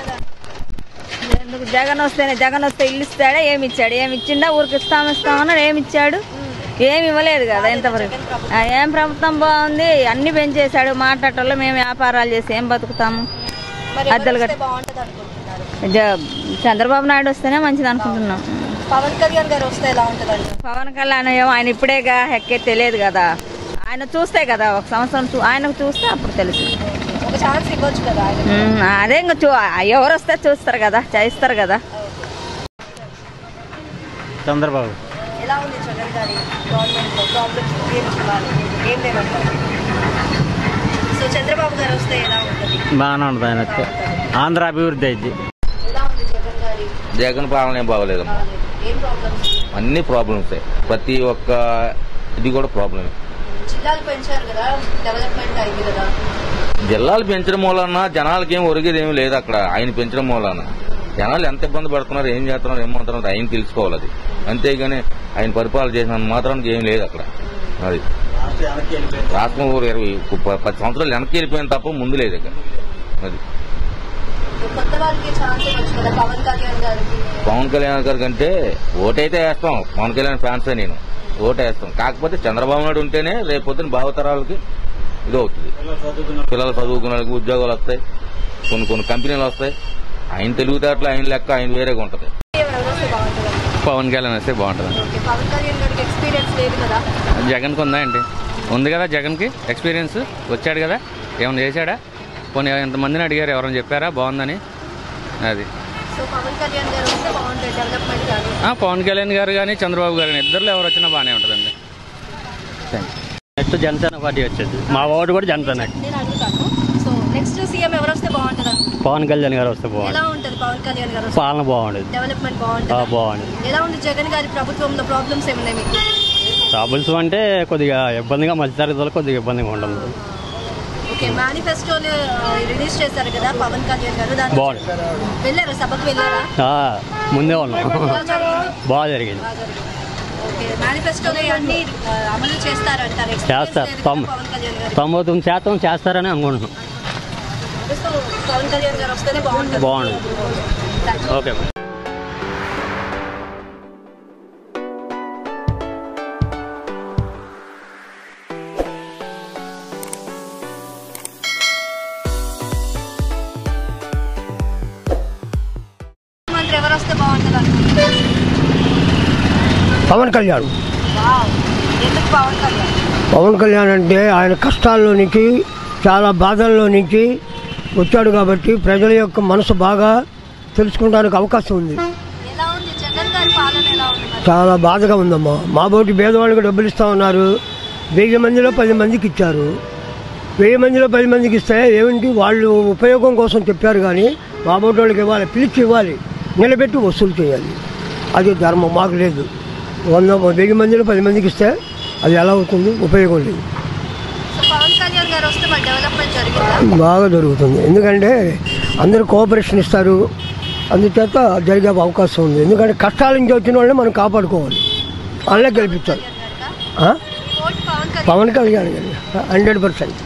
కదా ఎందుకు జగన్ వస్తేనే జగన్ వస్తే ఇల్లు ఇస్తాడా ఏమి ఇచ్చాడు ఏమి ఇచ్చిండా ఊరికి ఇస్తాం ఇస్తామన్నాడు ఏమి ఇచ్చాడు ఏమి ఇవ్వలేదు కదా ఇంతవరకు ఆ, ఏం ప్రభుత్వం బాగుంది అన్ని పెంచేశాడు మాట్లాడటంలో మేము వ్యాపారాలు చేసి ఏం బతుకుతాము మరి అద్దెలు ఎవరు కట్టి వస్తే బాగుంటది అనుకుంటున్నారు జ- చంద్రబాబు నాయుడు వస్తేనే మంచిది అనుకుంటున్నాం పవన్ కళ్యాణ్ గారు వస్తే ఎలా ఉంటదండి పవన్ కళ్యాణ్ ఏమో ఆయన ఇప్పుడేగా ఎక్కే తెలియదు కదా ఆయన చూస్తే కదా ఒక సంవత్సరం చూ ఆయనకు చూస్తే అప్పుడు తెలుసు ఒక ఛాన్స్ ఇవ్వచ్చు కదా ఆయన ఉమ్, అదే ఇంకా చూ ఎవరు వస్తే చూస్తారు కదా చేయిస్తారు కదా చంద్రబాబు ఎలా ఉంది జగన్ గారి గవర్నమెంట్ లో ప్రాబ్లమ్స్ ఏం ఇవ్వాలి ఏం లేవంటారు సో చంద్రబాబు గారు వస్తే ఎలా ఉంటుంది బాగానే ఉంటుంది ఆయన వస్తే. ఆంధ్ర అభివృద్ధి అయింది ఎలా ఉంది జగన్ గారి జగన్ పాలన ఏం బాగోలేదమ్మా ఏం ప్రాబ్లమ్స్ అన్ని ప్రాబ్లమ్సే ప్రతి ఒక్క ఇది కూడా ప్రాబ్లమే జిల్లాలు పెంచారు కదా డెవలప్మెంట్ అయింది కదా జిల్లాలు పెంచడం మూలన జనాలకి ఏం ఒరిగేది ఏమి లేదు అక్కడ ఆయన పెంచడం మూలన జనాలు ఎంత ఇబ్బంది పడుతున్నారు ఏం చేస్తున్నారు ఏమంటున్నారు ఆయన తెలుసుకోవాలి అది అంతేగాని ఆయన పరిపాలన చేసిన మాత్రానికి ఏం లేదు అక్కడ అది రాష్ట్రం ఊరు ఇరవై ప- పది సంవత్సరాలు వెనక్కి వెళ్ళిపోయిన తప్ప ముందు లేదు ఇక్కడ అది కొత్త వారికి ఛాన్స్ ఇవ్వచ్చు కదా పవన్ కళ్యాణ్ గారికి పవన్ కళ్యాణ్ గారి కంటే ఓటైతే వేస్తాం పవన్ కళ్యాణ్ ఫ్యాన్సే నేను ఓటు వేస్తాం కాకపోతే చంద్రబాబు నాయుడు ఉంటేనే రేపు పొద్దున భావతరాలకి ఇది అవుతుంది పిల్లలు చదువుకున్న వాళ్ళకి ఉద్యోగాలు వస్తాయి కొన్ని కొన్ని కంపెనీలు వస్తాయి ఆయన తెలివితేటలు ఆయన లెక్క ఆయన వేరేగా ఉంటది ఎవరు వస్తే బాగుంటుంది పవన్ కళ్యాణ్ వస్తే బాగుంటుంది ఓకే పవన్ కళ్యాణ్ గారికి ఎక్స్పీరియన్స్ లేదు కదా జగన్కి ఉందా ఏంటి ఉంది కదా జగన్కి ఎక్స్పీరియన్స్ వచ్చాడు కదా ఏమైనా చేశాడా పోనీ ఎంతమందిని అడిగారు ఎవరైనా చెప్పారా బాగుందని అది సో పవన్ కళ్యాణ్ గారు వస్తే బాగుంటుంది డెవలప్మెంట్ కానీ ఆ, పవన్ కళ్యాణ్ గారు కానీ చంద్రబాబు గారు కానీ ఇద్దరు ఎవరు వచ్చినా బాగానే ఉంటుందండి నెక్స్ట్ జనసేన పార్టీ వచ్చేది మా ఓటు కూడా జనసేన నేను అడుగుతాను సో నెక్స్ట్ సీఎం ఎవరు వస్తే బాగుంటుంది అనుకుంటున్నారు? పవన్ కళ్యాణ్ గారు వస్తే బాగుంటుంది ఎలా ఉంటుంది పవన్ కళ్యాణ్ గారు వస్తే పాలన బాగుండేది డెవలప్మెంట్ ఆ, బాగుంటుంది బాగుండేది ఎలా ఉంది జగన్ గారి ప్రభుత్వంలో ప్రాబ్లమ్స్ ఏమున్నాయి మీకు ట్రాబుల్స్ అంటే కొద్దిగా ఇబ్బందిగా మధ్యతరగతి వాళ్ళకి కొద్దిగా ఇబ్బందిగా ఉంటుంది ఓకే మేనిఫెస్టోలు రిలీజ్ చేశారు కదా పవన్ కళ్యాణ్ గారు దాని బాగుంది వెళ్ళారా సభకు వెళ్ళారా ఆ, ముందే ఉన్నాం ఎలా జరిగింది? బాగా జరిగింది బాగా జరిగింది. ఓకే మేనిఫెస్టోలో అన్ని ఆ, అమలు చేస్తారంటారు Experience చేస్తారు. లేదు కదా తొమ్- పవన్ కళ్యాణ్ గారు తొంభై తొమ్మిది శాతం చేస్తారని అనుకుంటున్నాం సో పవన్ కళ్యాణ్ గారు వస్తేనే బాగుంటుంది బాగుంది ఓకే ముఖ్యమంత్రి ఎవరు వస్తే బాగుంటుంది అనుకుంటున్నారు పవన్ కళ్యాణ్ వావ్. ఎందుకు పవన్ కళ్యాణ్ పవన్ కళ్యాణ్ అంటే ఆయన కష్టాల్లో నుంచి చాలా బాధల్లో నుంచి వచ్చాడు కాబట్టి ప్రజల యొక్క మనసు బాగా తెలుసుకోవడానికి అవకాశం ఉంది ఎలా ఉంది జగన్ గారి పాలన ఎలా ఉంది మరి? చాలా బాధగా ఉందమ్మా మా బోటి పేదవాళ్ళకి డబ్బులు ఇస్తా ఉన్నారు వెయ్యి మందిలో పది మందికి ఇచ్చారు వెయ్యి మందిలో పది మందికి ఇస్తే ఏమిటి వాళ్ళు ఉపయోగం కోసం చెప్పారు కానీ మా బోటి వాళ్ళకి ఇవ్వాలి పిలిచి ఇవ్వాలి నిలబెట్టి వసూలు చేయాలి అది ధర్మం మాకు లేదు వంద వెయ్యి మందిలో పది మందికి ఇస్తే అది ఎలా అవుతుంది ఉపయోగం లేదు సో పవన్ కళ్యాణ్ గారు వస్తే మరి డెవలప్మెంట్ జరిగిందా బాగా జరుగుతుంది ఎందుకంటే అందరూ కోఆపరేషన్ ఇస్తారు అందుచేత జరిగే అవకాశం ఉంది ఎందుకంటే కష్టాల నుంచి వచ్చిన వాళ్ళని మనం కాపాడుకోవాలి వాళ్ళే గెలిపించాలి ఆ? Vote Pawan Kalyan Pawan Kalyan garu hundred percent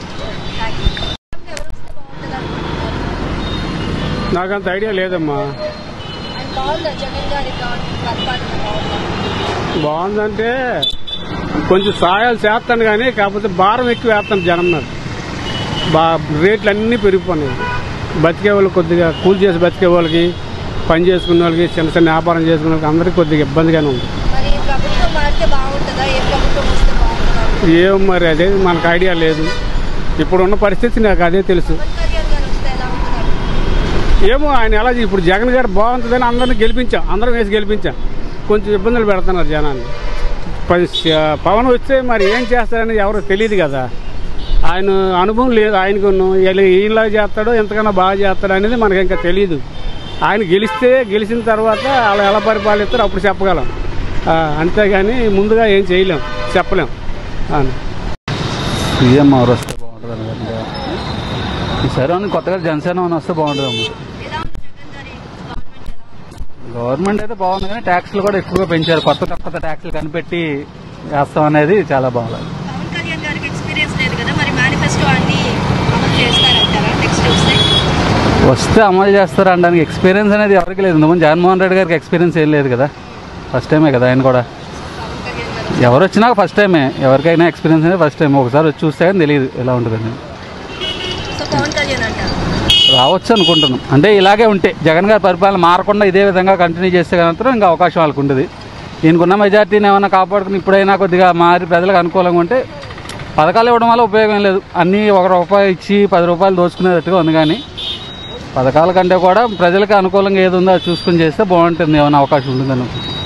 నాకంత ఐడియా లేదమ్మా అండ్ బాగుందా జగన్ గారి గవర్నమెంట్ పరిపాలన బాగుందా బాగుందంటే కొంచెం సాయాలు చేస్తాను కానీ కాకపోతే భారం ఎక్కువ వేస్తాను జనం మీద బా రేట్లు అన్నీ పెరిగిపోయినాయి బతికే వాళ్ళు కొద్దిగా కూలి చేసి బతికే వాళ్ళకి పని చేసుకునే వాళ్ళకి చిన్న చిన్న వ్యాపారం చేసుకునే వాళ్ళకి అందరికీ కొద్దిగా ఇబ్బందిగానే ఉంది మరి ప్రభుత్వం మారితే బాగుంటుందా ఏ ప్రభుత్వం వస్తే బాగుంటుందా ఏం మరి అదే మనకు ఐడియా లేదు ఇప్పుడున్న పరిస్థితి నాకు అదే తెలుసు పవన్ కళ్యాణ్ గారు వస్తే ఎలా ఉంటుంది ఏమో ఆయన ఎలా చే- ఇప్పుడు జగన్ గారు బాగుంటుందని అందరిని గెలిపించాం అందరం వేసి గెలిపించాం కొంచెం ఇబ్బందులు పెడుతున్నారు జనాన్ని ప- శ- పవన్ వస్తే మరి ఏం చేస్తారని ఎవరు తెలియదు కదా ఆయన అనుభవం లేదు ఆయనకు ఈలా చేస్తాడో ఎంతకన్నా బాగా చేస్తాడో అనేది మనకి ఇంకా తెలియదు ఆయన గెలిస్తే గెలిచిన తర్వాత వాళ్ళు ఎలా పరిపాలిస్తారో అప్పుడు చెప్పగలం ఆ, అంతేగాని ముందుగా ఏం చేయలేం చెప్పలేం అవును సీఎం ఎవరు వస్తే బాగుంటుంది అనుకుంటే ఈసారి అని కొత్తగా జనసేన అని వస్తే బాగుంటుంది ఎలా ఉంది జగన్ గారి గవర్నమెంట్ ఎలా ఉంది గవర్నమెంట్ అయితే బాగుంది కానీ ట్యాక్స్లు కూడా ఎక్కువగా పెంచారు కొత్త కొత్త ట్యాక్స్లు కనిపెట్టి వేస్తాం అనేది చాలా బాగుంది పవన్ కళ్యాణ్ గారికి ఎక్స్పీరియన్స్ లేదు కదా మరి మేనిఫెస్టో అన్ని అమలు చేస్తారంటారా నెక్స్ట్ వస్తే వస్తే అమలు చేస్తారు అనడానికి ఎక్స్పీరియన్స్ అనేది ఎవరికి లేదు ఇంతకుముందు జగన్మోహన్ రెడ్డి గారికి ఎక్స్పీరియన్స్ ఏం లేదు కదా ఫస్ట్ టైమే కదా ఆయన కూడా ఎవరు వచ్చినా ఫస్ట్ టైమే ఎవరికైనా ఎక్స్పీరియన్స్ అనేది ఫస్ట్ టైం ఒకసారి వచ్చి చూస్తే కానీ తెలియదు ఎలా ఉంటుందని సో పవన్ కళ్యాణ్ అంటారు రావచ్చు అనుకుంటున్నాం అంటే ఇలాగే ఉంటే జగన్ గారి పరిపాలన మారకుండా ఇదే విధంగా కంటిన్యూ చేస్తే కనుక ఇంకా అవకాశం వాళ్ళకు ఉంటుంది ఈయనకున్న మెజార్టీని ఏమైనా కాపాడుకుని ఇప్పుడైనా కొద్దిగా మారి ప్రజలకు అనుకూలంగా ఉంటే పథకాలు ఇవ్వడం వల్ల ఉపయోగం లేదు అన్నీ ఒక రూపాయి ఇచ్చి పది రూపాయలు దోచుకునేటట్టుగా ఉంది కానీ పథకాల కంటే కూడా ప్రజలకు అనుకూలంగా ఏది ఉందో అది చూసుకుని చేస్తే బాగుంటుంది ఏమైనా అవకాశం ఉంటుందని